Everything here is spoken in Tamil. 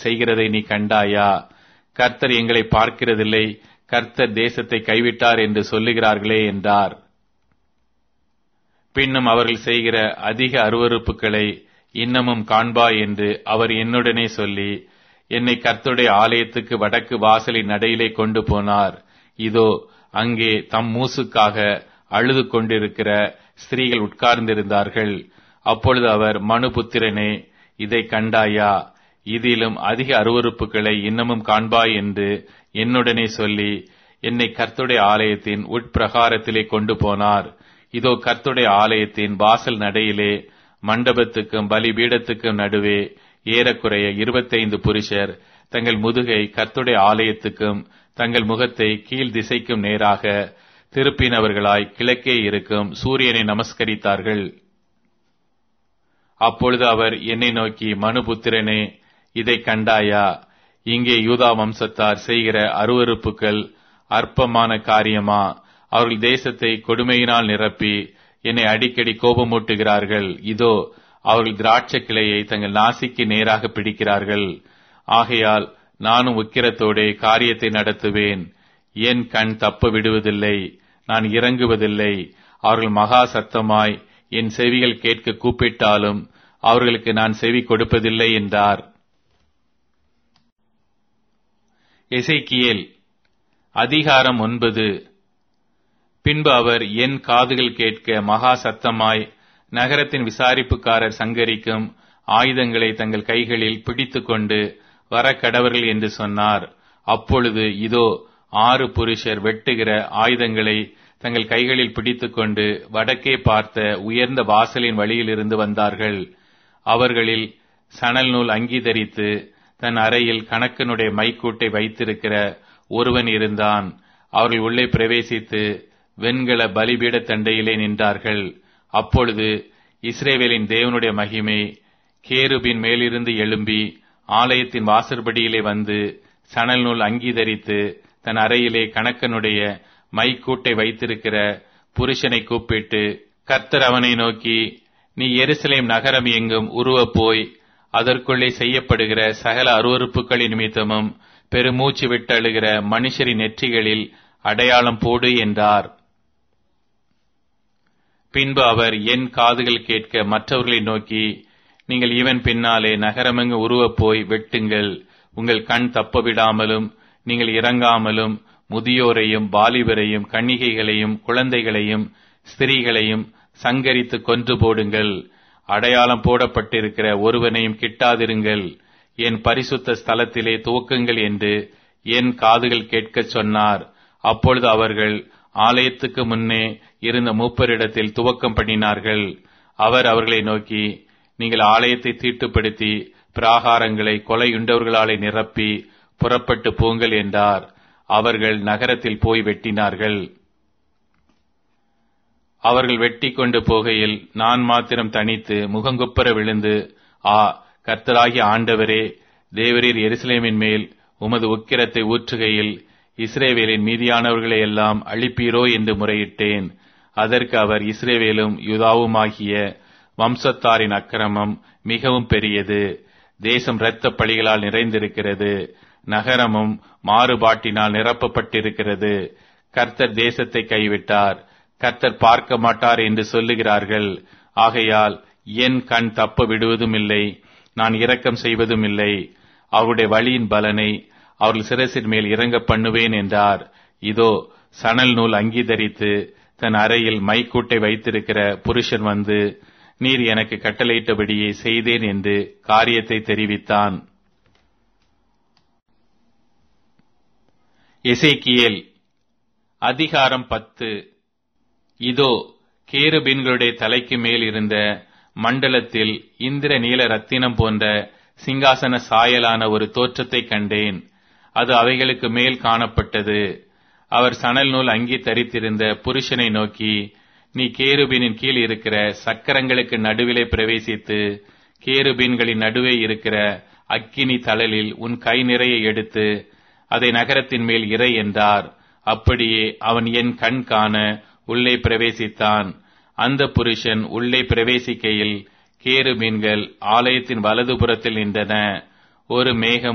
செய்கிறதை நீ கண்டாயா கர்த்தர் எங்களை பார்க்கிறதில்லை கர்த்தர் தேசத்தை கைவிட்டார் என்று சொல்லுகிறார்களே என்றார் பின்னும் அவர்கள் செய்கிற அதிக அருவறுப்புகளை இன்னமும் காண்பாய் என்று அவர் என்னுடனே சொல்லி என்னை கர்த்தருடைய ஆலயத்துக்கு வடக்கு வாசலின் நடையிலே கொண்டு போனார் இதோ அங்கே தம் மூசுக்காக அழுது கொண்டிருக்கிற ஸ்திரீகள் உட்கார்ந்திருந்தார்கள் அப்பொழுது அவர் மனுபுத்திரனே இதை கண்டாயா இதிலும் அதிக அருவறுப்புகளை இன்னமும் காண்பாய் என்று என்னுடனே சொல்லி என்னை கர்த்துடைய ஆலயத்தின் உட்பிரகாரத்திலே கொண்டு போனார் இதோ கர்த்துடைய ஆலயத்தின் வாசல் நடையிலே மண்டபத்துக்கும் பலிபீடத்துக்கும் நடுவே ஏறக்குறைய இருபத்தைந்து புருஷர் தங்கள் முதுகை கர்த்துடைய ஆலயத்துக்கும் தங்கள் முகத்தை கீழ் திசைக்கும் நேராக திருப்பினவர்களாய் கிழக்கே இருக்கும் சூரியனை நமஸ்கரித்தார்கள் அப்பொழுது அவர் என்னை நோக்கி மனுபுத்திரனே இதை கண்டாயா இங்கே யூதா வம்சத்தார் செய்கிற அருவறுப்புகள் அற்பமான காரியமா அவர்கள் தேசத்தை கொடுமையினால் நிரப்பி என்னை அடிக்கடி கோபமூட்டுகிறார்கள் இதோ அவர்கள் திராட்சை கிளையை தங்கள் நாசிக்கு நேராக பிடிக்கிறார்கள் ஆகையால் நானும் உக்கிரத்தோடே காரியத்தை நடத்துவேன் என் கண் தப்ப விடுவதில்லை நான் இறங்குவதில்லை அவர்கள் மகா சத்தமாய் என் செவிகள் கேட்க கூப்பிட்டாலும் அவர்களுக்கு நான் செவி கொடுப்பதில்லை என்றார் எசைக்கியேல் அதிகாரம் ஒன்பது பின்பு அவர் என் காதுகள் கேட்க மகா சத்தமாய் நகரத்தின் விசாரிப்புக்காரர் சங்கரிக்கும் ஆயுதங்களை தங்கள் கைகளில் பிடித்துக்கொண்டு வர கடவர்கள் என்று சொன்னார் அப்பொழுது இதோ ஆறு புருஷர் வெட்டுகிற ஆயுதங்களை தங்கள் கைகளில் பிடித்துக்கொண்டு வடக்கே பார்த்த உயர்ந்த வாசலின் வழியிலிருந்து வந்தார்கள் அவர்களில் சணல் நூல் அங்கீதரித்து தன் அறையில் கணக்கனுடைய மைக்கூட்டை வைத்திருக்கிற ஒருவன் இருந்தான் அவர்கள் உள்ளே பிரவேசித்து வெண்கல பலிபீட தண்டையிலே நின்றார்கள் அப்பொழுது இஸ்ரேவேலின் தேவனுடைய மகிமை கேருபின் மேலிருந்து எழும்பி ஆலயத்தின் வாசற்படியிலே வந்து சணல் நூல் அங்கீதரித்து தன் அறையிலே கணக்கனுடைய மைக்கூட்டை வைத்திருக்கிற புருஷனை கூப்பிட்டு கர்த்தர் அவனை நோக்கி நீ எருசலேம் நகரம் எங்கும் உருவப் போய் அதற்குள்ளே செய்யப்படுகிற சகல அருவறுப்புகளின் நிமித்தமும் பெருமூச்சு விட்டழுகிற மனுஷரின் நெற்றிகளில் அடையாளம் போடு என்றார் பின்பு அவர் என் காதுகள் கேட்க மற்றவர்களை நோக்கி நீங்கள் இவன் பின்னாலே நகரமெங்கு உருவப் போய் வெட்டுங்கள் உங்கள் கண் தப்ப விடாமலும் நீங்கள் இறங்காமலும் முதியோரையும் வாலிபரையும் கன்னிகைகளையும் குழந்தைகளையும் ஸ்திரீகளையும் சங்கரித்து கொன்று போடுங்கள் அடையாளம் போடப்பட்டிருக்கிற ஒருவனையும் கிட்டாதிருங்கள் என் பரிசுத்த ஸ்தலத்திலே துவக்குங்கள் என்று என் காதுகள் கேட்கச் சொன்னார் அப்பொழுது அவர்கள் ஆலயத்துக்கு முன்னே இருந்த மூப்பரிடத்தில் துவக்கம் பண்ணினார்கள் அவர் அவர்களை நோக்கி நீங்கள் ஆலயத்தை தீட்டுப்படுத்தி பிராகாரங்களை கொலையுண்டவர்களாலே நிரப்பி புறப்பட்டு போங்கள் என்றார் அவர்கள் நகரத்தில் போய் வெட்டினார்கள் அவர்கள் வெட்டி கொண்டு போகையில் நான் மாத்திரம் தனித்து முகங்குப்புற விழுந்து ஆ கர்த்தராகிய ஆண்டவரே தேவரீர் எருசலேமின் மேல் உமது உக்கிரத்தை ஊற்றுகையில் இஸ்ரேவேலின் மீதியானவர்களை எல்லாம் அழிப்பீரோ என்று முறையிட்டேன் அதற்கு அவர் இஸ்ரேவேலும் யுதாவுமாகிய வம்சத்தாரின் அக்கிரமம் மிகவும் பெரியது தேசம் இரத்த பழிகளால் நிறைந்திருக்கிறது நகரமும் மாறுபாட்டினால் நிரப்பப்பட்டிருக்கிறது கர்த்தர் தேசத்தை கைவிட்டார் கர்த்தர் பார்க்க மாட்டார் என்று சொல்லுகிறார்கள் ஆகையால் என் கண் தப்ப விடுவதும் இல்லை நான் இரக்கம் செய்வதும் இல்லை அவருடைய வழியின் பலனை அவர்கள் சிரசின் மேல் இறங்க பண்ணுவேன் என்றார் இதோ சணல் நூல் அங்கீதரித்து தன் அறையில் மைக்கூட்டை வைத்திருக்கிற புருஷன் வந்து நீர் எனக்கு கட்டளையிட்டபடியே செய்தேன் என்று காரியத்தை தெரிவித்தான் எசேக்கியேல் அதிகாரம் பத்து இதோ கேருபீன்களுடைய தலைக்கு மேல் இருந்த மண்டலத்தில் இந்திர நீல ரத்தினம் போன்ற சிங்காசன சாயலான ஒரு தோற்றத்தை கண்டேன் அது அவைகளுக்கு மேல் காணப்பட்டது அவர் சணல் நூல் அங்கி தரித்திருந்த புருஷனை நோக்கி நீ கேருபீனின் கீழ் இருக்கிற சக்கரங்களுக்கு நடுவிலே பிரவேசித்து கேருபீன்களின் நடுவே இருக்கிற அக்கினி தழலில் உன் கை நிறைய எடுத்து அதை நகரத்தின் மேல் இறை என்றார் அப்படியே அவன் என் கண் காண உள்ளே பிரவேசித்தான் அந்த புருஷன் உள்ளே பிரவேசிக்கையில் கேருபீன்கள் ஆலயத்தின் வலதுபுறத்தில் நின்றன ஒரு மேகம்